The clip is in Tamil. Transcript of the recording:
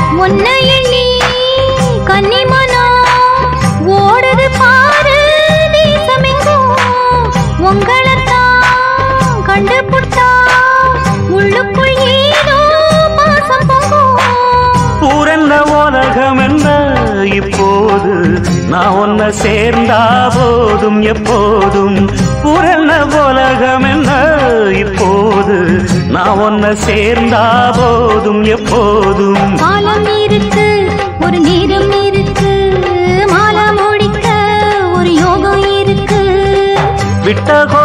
உன்னை எண்ணி கன்னிமனா ஓடுது பாரு தேசமெங்கும் உங்களைத்தான் கண்டுபிடிச்சா உள்ளுக்குள் ஏதோ பாசம் பொங்கும் ஊரென்ன உலகம் என்ன இப்போது நான் உன்னை சேர்ந்தா போதும் எப்போதும் ஊரென்ன உலகம் என்ன இப்போது நான் உன்னை சேர்ந்தா போதும் எப்போதும் காலம் இருக்கு ஒரு நேரம் இருக்கு மாலை முடிக்க ஒரு யோகம் இருக்கு விட்ட